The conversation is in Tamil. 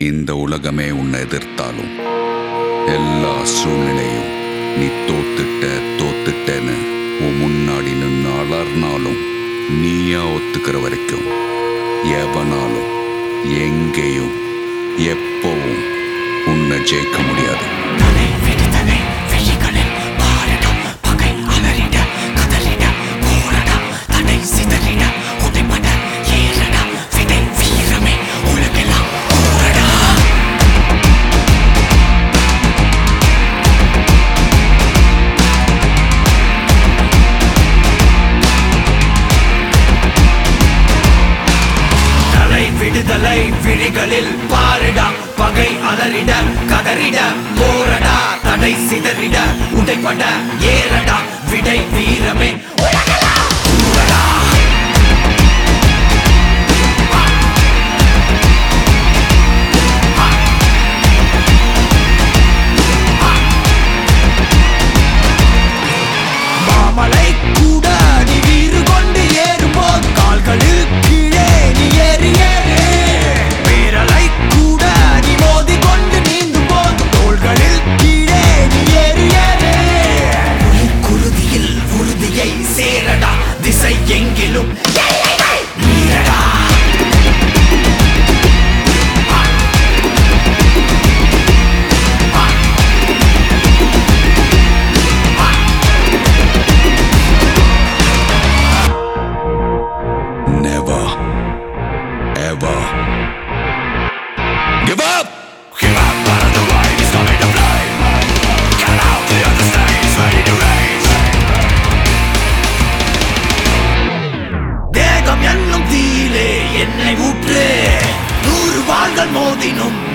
இந்த உலகமே உன்னை எதிர்த்தாலும் எல்லா சூழ்நிலையும் நீ தோத்துட்ட தோத்துட்டேன்னு உன் முன்னாடி நின்று அலர்னாலும் நீயா ஒத்துக்கிற வரைக்கும் எவனாலும் எங்கேயும் எப்பவும் உன்னை ஜெயிக்க முடியாது தலை வெடித்தலை விழிகளில் பாரிடம் பகை அலறிட கதறிட போரட தடை சிதறிட உடைபட ஏறட விடை வீரமே உலகெல்லாம் போரடா தலை விடுதலை விழிகளில் பாரிட பகை அலறிட கதறிட போரடா தடை சிதறிட உடைபட ஏறடா விடை வீரமே உலகெல்லாம் போரடா மாமலை கூட நீ வீறு கொண்டு ஏறும்போது கால்களில் கீழே நீ ஏறி ஏறு பேரலை கூட நீ மோதி கொண்டு நீந்தும் போது தோள்களில் கீழே நீ ஏறி ஏறு குருதியில் உறுதியை சேரடா திசை எங்கிலும் எல்லைகள் மீறடா Never, ever give up. Give up out of the way, it's coming to play. Get out the other stage, ready to race. தேகம் என்னும் தீயிலே என்னை ஊற்று நூறு வாள்கள் மோதினும்